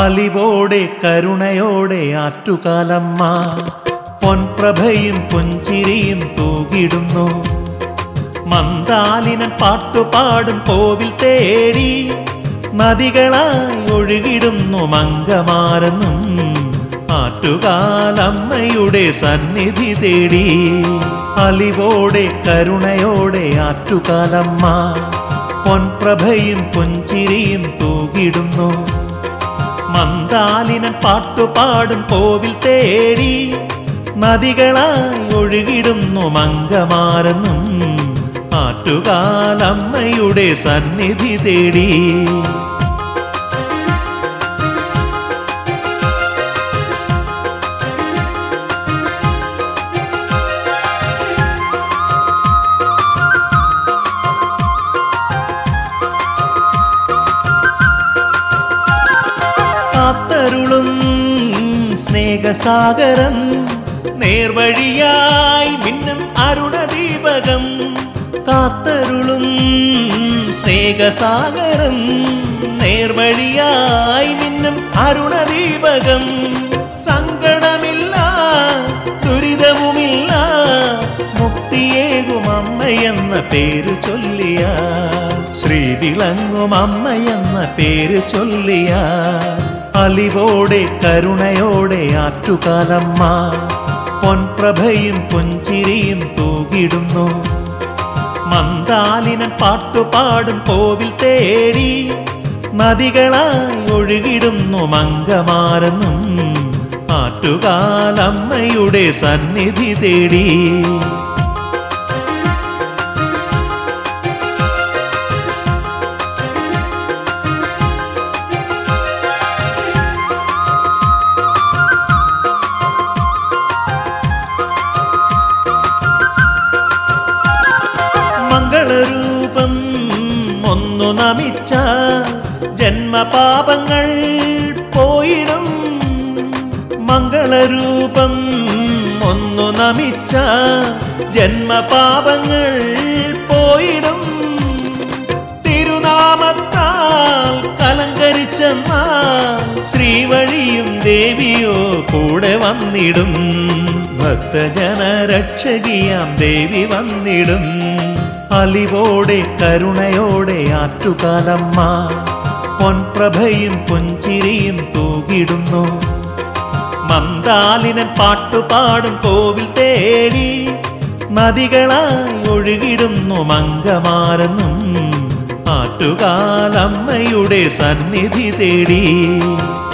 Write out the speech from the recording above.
അലിവോടെ കരുണയോടെ ആറ്റുകാലമ്മ പൊൻപ്രഭയും പുഞ്ചിരിയും തൂകിടുന്നു മന്ദാലിനൻ പാട്ടുപാടും കോവിൽ തേടി നദികളായി ഒഴുകിടുന്നു മങ്കമാരെന്നും ആറ്റുകാലമ്മയുടെ സന്നിധി തേടി അലിവോടെ കരുണയോടെ ആറ്റുകാലമ്മ പൊൻപ്രഭയും പുഞ്ചിരിയും തൂകിടുന്നു മന്ദാലിനൻ പാട്ടുപാടും കോവിൽ തേടി നദികളായി ഒഴുകിടുന്നു മങ്കമാരെന്നും ആറ്റുകാലമ്മയുടെ സന്നിധി തേടി കാത്തരുളും സ്നേഹസാഗരം നേർവഴിയായി മിന്നും അരുണദീപകം കാത്തരുളും സ്നേഹസാഗരം നേർവഴിയായി മിന്നും അരുണദീപകം സങ്കടമില്ല ദുരിതവുമില്ല മുക്തിയേകും അമ്മയെന്ന പേര് ചൊല്ലിയ ശ്രീവിളങ്ങും അമ്മയെന്ന പേര് ചൊല്ലിയ അലിവോടെ കരുണയോടെ ആറ്റുകാലമ്മ പൊൻപ്രഭയും പുഞ്ചിരിയും തൂകിടുന്നു മന്ദാലിനൻ പാട്ടുപാടും കോവിൽ തേടി നദികളായി ഒഴുകിടുന്നു മങ്കമാരെന്നും ആറ്റുകാലമ്മയുടെ സന്നിധി തേടി മംഗളരൂപം ഒന്നു നമിച്ച ജന്മപാപങ്ങൾ പോയിടും മംഗളരൂപം ഒന്നു നമിച്ച ജന്മപാപങ്ങൾ പോയിടും തിരുനാമത്താൽ കലങ്കരിച്ചെന്നാൽ ശ്രീവഴിയും ദേവിയോ കൂടെ വന്നിടും ഭക്തജന രക്ഷകിയാം ദേവി വന്നിടും അലിവോടെ കരുണയോടെ ആറ്റുകാലമ്മ പൊൻപ്രഭയും പുഞ്ചിരിയും തൂകിടുന്നു മന്ദാലിനൻ പാട്ടുപാടും കോവിൽ തേടി നദികളായി ഒഴുകിടുന്നു മങ്കമാരെന്നും ആറ്റുകാലമ്മയുടെ സന്നിധി തേടി